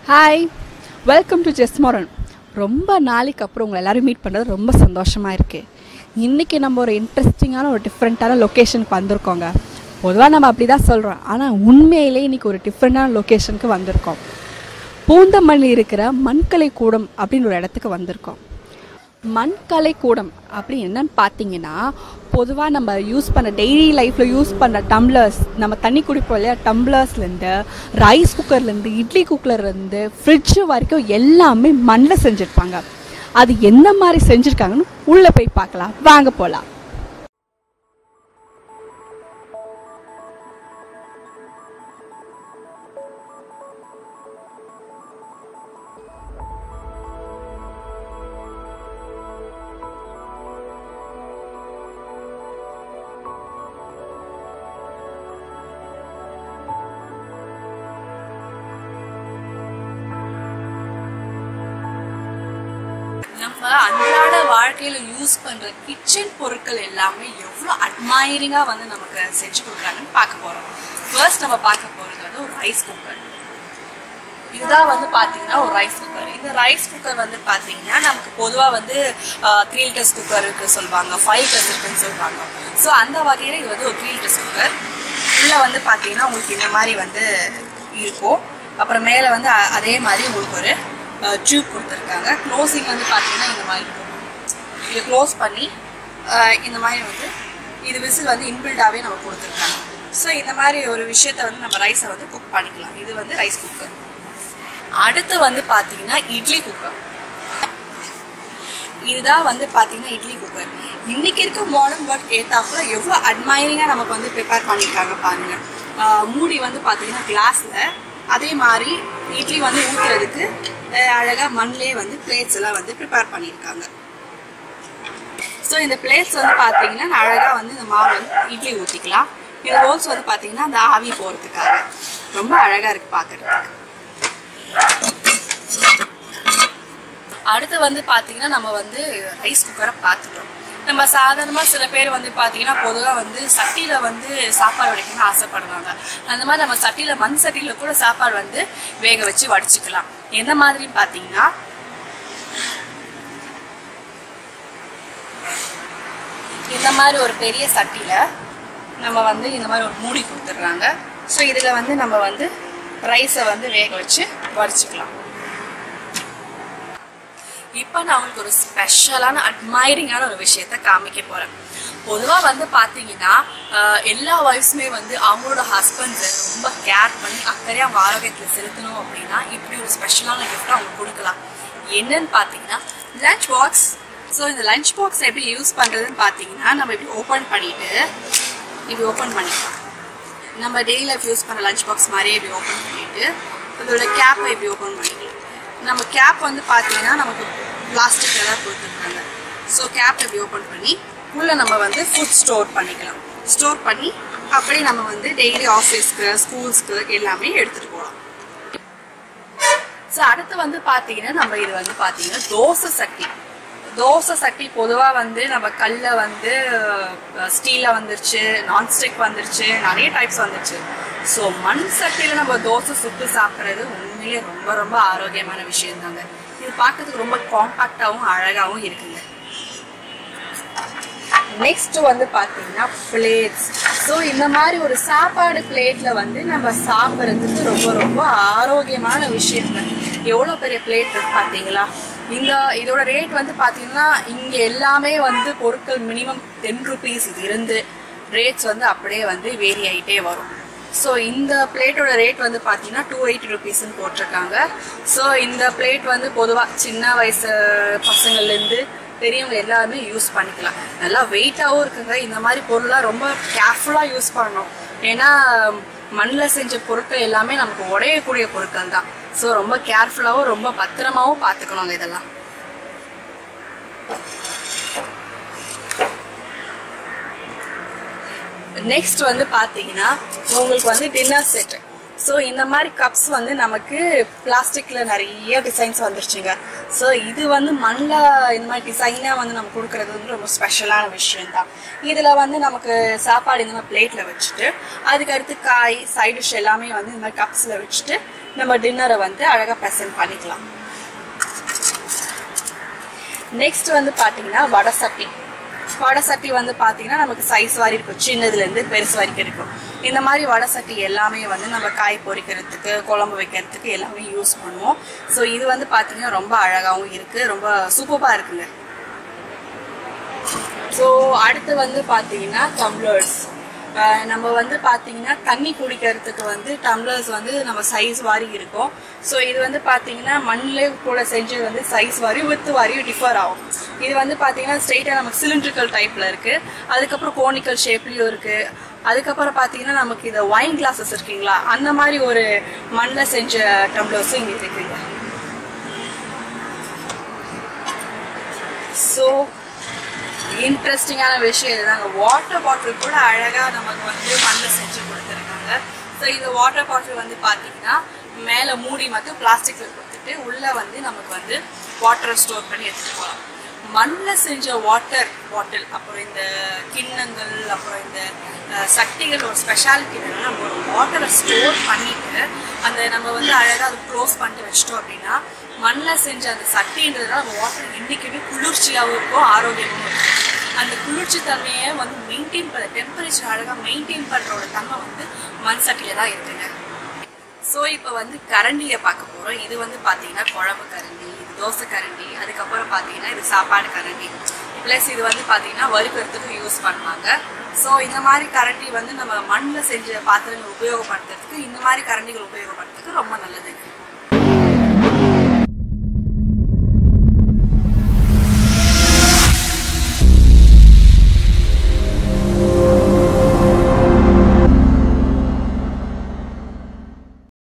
hi welcome to ஜெஸ்மோரன் ரொம்ப நாளைக்கு அப்புறம் உங்களை எல்லாரும் மீட் பண்ணுறது ரொம்ப சந்தோஷமாக இருக்குது இன்றைக்கி நம்ம ஒரு இன்ட்ரெஸ்டிங்கான ஒரு டிஃப்ரெண்ட்டான லொக்கேஷனுக்கு வந்திருக்கோங்க பொதுவாக நம்ம அப்படி தான் சொல்கிறோம் ஆனால் உண்மையிலே இன்றைக்கி ஒரு டிஃப்ரெண்ட்டான லொக்கேஷனுக்கு வந்திருக்கோம் பூந்தமல்லி இருக்கிற மண்கலை கூடம் அப்படின்னு ஒரு இடத்துக்கு வந்திருக்கோம் மண்கலை கூடம் அப்படி என்னன்னு பார்த்தீங்கன்னா பொதுவாக நம்ம யூஸ் பண்ண டெய்லி லைஃப்பில் யூஸ் பண்ண டம்ளர்ஸ் நம்ம தண்ணி குடிப்போம் இல்லையா டம்ளர்ஸ்லேருந்து ரைஸ் குக்கர்லேருந்து இட்லி குக்கர்லேருந்து ஃப்ரிட்ஜு வரைக்கும் எல்லாமே மண்ணில் செஞ்சுருப்பாங்க அது என்ன மாதிரி செஞ்சுருக்காங்கன்னு உள்ளே போய் பார்க்கலாம் வாங்க போகலாம் நம்ம அன்றாட வாழ்க்கையில யூஸ் பண்ற கிச்சன் பொருட்கள் எல்லாமே எவ்வளவு அட்மைரிங்கா வந்து நமக்கு செஞ்சு கொடுக்குறாங்கன்னு பார்க்க போறோம் ஃபர்ஸ்ட் நம்ம பார்க்க போறது வந்து ஒரு ரைஸ் குக்கர் இதுதான் வந்து பாத்தீங்கன்னா ஒரு ரைஸ் குக்கர் இந்த ரைஸ் குக்கர் வந்து பாத்தீங்கன்னா நமக்கு பொதுவா வந்து த்ரீ லிட்டர்ஸ் குக்கர் இருக்கு சொல்லுவாங்க ஃபைவ் லிட்டர்ஸ் இருக்குன்னு சொல்லுவாங்க ஸோ அந்த வகையில இது வந்து ஒரு த்ரீ லிட்டர்ஸ் குக்கர் உள்ள வந்து பாத்தீங்கன்னா உங்களுக்கு இந்த மாதிரி வந்து இருக்கும் அப்புறம் மேலே வந்து அ- அதே மாதிரி உங்களுக்கு ஒரு டியூப் கொடுத்துருக்காங்க க்ளோசிங் வந்து பாத்தீங்கன்னா இந்த மாதிரி இருக்கும் இதை க்ளோஸ் பண்ணி அஹ், இந்த மாதிரி வந்து இது விசில் வந்து இன்பில்டாகவே நம்ம கொடுத்துருக்காங்க ஸோ இந்த மாதிரி ஒரு விஷயத்த வந்து நம்ம ரைஸை வந்து குக் பண்ணிக்கலாம் இது வந்து ரைஸ் குக்கர் அடுத்து வந்து பார்த்தீங்கன்னா இட்லி குக்கர் இதுதான் வந்து பார்த்தீங்கன்னா இட்லி குக்கர் இன்னைக்கு இருக்க மாடர்ன் ஒர்க் ஏத்தாப்புல எவ்வளோ அட்மைரிங்காக நமக்கு வந்து ப்ரிப்பேர் பண்ணியிருக்காங்க பாருங்க ஆஹ் மூடி வந்து பார்த்தீங்கன்னா கிளாஸில் அதே மாதிரி இட்லி வந்து ஊற்றுறதுக்கு அழகாக மண்ணிலே வந்து பிளேட்ஸ் எல்லாம் வந்து ப்ரிப்பேர் பண்ணியிருக்காங்க ஸோ இந்த பிளேட்ஸ் வந்து பார்த்தீங்கன்னா அழகாக வந்து இந்த மாவு வந்து இட்லி ஊற்றிக்கலாம் இது ஹோல்ஸ் வந்து பார்த்தீங்கன்னா அந்த ஆவி போகிறதுக்காக ரொம்ப அழகாக இருக்குது பார்க்குறதுக்கு அடுத்து வந்து பார்த்தீங்கன்னா நம்ம வந்து ரைஸ் குக்கரை பார்த்துட்டோம் நம்ம சாதாரணமாக சில பேர் வந்து பார்த்தீங்கன்னா பொதுவாக வந்து சட்டியில் வந்து சாப்பாடு வடிக்கணும்னு ஆசைப்படுவாங்க அந்த மாதிரி நம்ம சட்டியில் மண் சட்டியில் கூட சாப்பாடு வந்து வேக வச்சு வடிச்சுக்கலாம் எந்த மாதிரி பார்த்தீங்கன்னா இந்த மாதிரி ஒரு பெரிய சட்டியில் நம்ம வந்து இந்த மாதிரி ஒரு மூடி கொடுத்துட்றாங்க ஸோ இதில் வந்து நம்ம வந்து ரைஸை வந்து வேக வச்சு வடிச்சுக்கலாம் இப்போ நான் உங்களுக்கு ஒரு ஸ்பெஷலான அட்மைரிங்கான ஒரு விஷயத்த காமிக்க போறேன் பொதுவாக வந்து பார்த்தீங்கன்னா ஆஹ், எல்லா ஒய்ஃப்ஸுமே வந்து அவங்களோட ஹஸ்பண்ட்ஸை ரொம்ப கேர் பண்ணி அக்கறையாக அவங்க ஆரோக்கியத்தில் செலுத்தணும் அப்படின்னா இப்படி ஒரு ஸ்பெஷலான கிஃப்ட் அவங்க கொடுக்கலாம் என்னன்னு பார்த்தீங்கன்னா லஞ்ச் பாக்ஸ் ஸோ இந்த லஞ்ச் பாக்ஸ் எப்படி யூஸ் பண்ணுறதுன்னு பார்த்தீங்கன்னா நம்ம இப்படி ஓப்பன் பண்ணிட்டு இப்படி ஓப்பன் பண்ணிக்கலாம் நம்ம டெய்லி லைஃப் யூஸ் பண்ண லஞ்ச் பாக்ஸ் மாதிரியே இப்படி ஓப்பன் பண்ணிட்டு இதோட கேப்பை இப்படி ஓப்பன் பண்ணிக்கலாம் நம்ம கேப் வந்து பார்த்தீங்கன்னா நமக்கு பிளாஸ்டிக்கில் தான் கொடுத்துருக்காங்க ஸோ கேப் இப்படி ஓப்பன் பண்ணி உள்ளே நம்ம வந்து ஃபுட் ஸ்டோர் பண்ணிக்கலாம் ஸ்டோர் பண்ணி அப்படியே நம்ம வந்து டெய்லி ஆஃபீஸ்க்கு ஸ்கூல்ஸ்க்கு எல்லாமே எடுத்துகிட்டு போகலாம் ஸோ அடுத்து வந்து பார்த்தீங்கன்னா நம்ம இது வந்து பார்த்தீங்கன்னா தோசை சட்டி தோசை சட்டி பொதுவாக வந்து நம்ம கல்ல வந்து ஸ்டீலில் வந்துருச்சு நான்ஸ்டிக் வந்துருச்சு நிறைய டைப்ஸ் வந்துருச்சு ஸோ மண் சட்டியில் நம்ம தோசை சுட்டு சாப்பிட்றது உண்மையிலே ரொம்ப ரொம்ப ஆரோக்கியமான விஷயம் தாங்க இது பார்க்கறதுக்கு ரொம்ப காம்பாக்டாகவும் அழகாகவும் இருக்குங்க நெக்ஸ்ட் வந்து பார்த்தீங்கன்னா பிளேட்ஸ் ஸோ இந்த மாதிரி ஒரு சாப்பாடு பிளேட்ல வந்து நம்ம சாப்பிட்றதுக்கு ரொம்ப ரொம்ப ஆரோக்கியமான விஷயங்க எவ்வளோ பெரிய பிளேட் இருக்கு பார்த்தீங்களா இந்த இதோட ரேட் வந்து பார்த்தீங்கன்னா இங்கே எல்லாமே வந்து பொருட்கள் மினிமம் டென் ருபீஸ் இது இருந்து ரேட்ஸ் வந்து அப்படியே வந்து வேரி ஆகிட்டே வரும் ஸோ இந்த பிளேட்டோட ரேட் வந்து பார்த்தீங்கன்னா டூ எயிட்டி ருபீஸ்ன்னு போட்டிருக்காங்க ஸோ இந்த பிளேட் வந்து பொதுவாக சின்ன வயசு பசங்கள்லேருந்து பெரியவங்க எல்லாருமே யூஸ் பண்ணிக்கலாம் நல்லா வெயிட்டாகவும் இருக்குங்க இந்த மாதிரி பொருளாக ரொம்ப கேர்ஃபுல்லாக யூஸ் பண்ணணும் ஏன்னா மண்ணில் செஞ்ச பொருட்கள் எல்லாமே நமக்கு உடையக்கூடிய பொருட்கள் தான் ஸோ ரொம்ப கேர்ஃபுல்லாகவும் ரொம்ப பத்திரமாவும் பார்த்துக்கணுங்க இதெல்லாம் நெக்ஸ்ட் வந்து பார்த்தீங்கன்னா உங்களுக்கு வந்து டின்னர் செட் ஸோ இந்த மாதிரி கப்ஸ் வந்து நமக்கு பிளாஸ்டிக்ல நிறைய டிசைன்ஸ் வந்துருச்சுங்க ஸோ இது வந்து மண்ணில் இந்த மாதிரி டிசைனாக வந்து நம்ம கொடுக்கறது வந்து ரொம்ப ஸ்பெஷலான விஷயம் தான் இதில் வந்து நமக்கு சாப்பாடு இந்த மாதிரி பிளேட்டில் வச்சுட்டு அதுக்கு அடுத்து காய் சைட் டிஷ் எல்லாமே வந்து இந்த மாதிரி கப்ஸில் வச்சுட்டு நம்ம டின்னரை வந்து அழகாக ப்ரெசென்ட் பண்ணிக்கலாம் நெக்ஸ்ட் வந்து பார்த்தீங்கன்னா வடை சட்டி வடை சட்டி வந்து பார்த்தீங்கன்னா நமக்கு சைஸ் வாரி இருக்கும் சின்னதுலேருந்து பெருசு வரைக்கும் இருக்கும் இந்த மாதிரி வடை சட்டி எல்லாமே வந்து நம்ம காய் பொரிக்கிறதுக்கு குழம்பு வைக்கிறதுக்கு எல்லாமே யூஸ் பண்ணுவோம் ஸோ இது வந்து பார்த்தீங்கன்னா ரொம்ப அழகாகவும் இருக்குது ரொம்ப சூப்பராக இருக்குங்க ஸோ அடுத்து வந்து பார்த்தீங்கன்னா டம்ளர்ஸ் நம்ம வந்து பார்த்தீங்கன்னா தண்ணி குடிக்கிறதுக்கு வந்து டம்ளர்ஸ் வந்து நம்ம சைஸ் வாரி இருக்கும் ஸோ இது வந்து பார்த்தீங்கன்னா மண்ணில் கூட செஞ்சது வந்து சைஸ் வாரி வித்து வாரியும் டிஃபர் ஆகும் இது வந்து பார்த்தீங்கன்னா ஸ்ட்ரெயிட்டாக நமக்கு சிலிண்ட்ரிக்கல் டைப்பில் இருக்குது அதுக்கப்புறம் கோனிக்கல் ஷேப்லேயும் இருக்குது அதுக்கப்புறம் பார்த்தீங்கன்னா நமக்கு இந்த ஒயின் கிளாஸஸ் இருக்குங்களா அந்த மாதிரி ஒரு மண்ணில் செஞ்ச டம்ளர்ஸும் இங்கே இருக்குங்க ஸோ இன்ட்ரெஸ்டிங்கான விஷயம் இதுதாங்க வாட்டர் பாட்டில் கூட அழகாக நமக்கு வந்து மண்ணில் செஞ்சு கொடுத்துருக்காங்க ஸோ இந்த வாட்டர் பாட்டில் வந்து பார்த்தீங்கன்னா மேலே மூடி மட்டும் பிளாஸ்டிக்கில் கொடுத்துட்டு உள்ளே வந்து நமக்கு வந்து வாட்டரை ஸ்டோர் பண்ணி எடுத்துகிட்டு போகலாம் மண்ணில் செஞ்ச வாட்டர் பாட்டில் அப்புறம் இந்த கிண்ணங்கள் அப்புறம் இந்த அஹ், சட்டிகள் ஒரு ஸ்பெஷாலிட்டி என்னன்னா நம்ம ஒரு வாட்டரை ஸ்டோர் பண்ணிட்டு அந்த நம்ம வந்து அழகாக அதை க்ளோஸ் பண்ணிட்டு வச்சிட்டோம் அப்படின்னா மண்ணில் செஞ்ச அந்த சட்டின்றதுனால அந்த வாட்டர் என்றைக்குமே குளிர்ச்சியாகவும் இருக்கும் ஆரோக்கியமாகவும் இருக்கும் அந்த குளிர்ச்சி தன்மையை வந்து மெயின்டைன் பண்ண டெம்பரேச்சர் அழகாக மெயின்டைன் பண்ணுறோட தன்மை வந்து மண் சட்டியில் தான் இருக்குங்க ஸோ இப்போ வந்து கரண்டியை பார்க்க போகிறோம் இது வந்து பார்த்தீங்கன்னா குழம்பு கரண்டி இது தோசை கரண்டி அதுக்கப்புறம் பார்த்தீங்கன்னா இது சாப்பாடு கரண்டி ப்ளஸ் இது வந்து பார்த்தீங்கன்னா வறுக்கிறதுக்கு யூஸ் பண்ணுவாங்க ஸோ இந்த மாதிரி கரண்டி வந்து நம்ம மண்ணில் செஞ்ச பாத்திரங்கள் உபயோகப்படுத்துறதுக்கு இந்த மாதிரி கரண்டிகள் உபயோகப்படுத்துறதுக்கு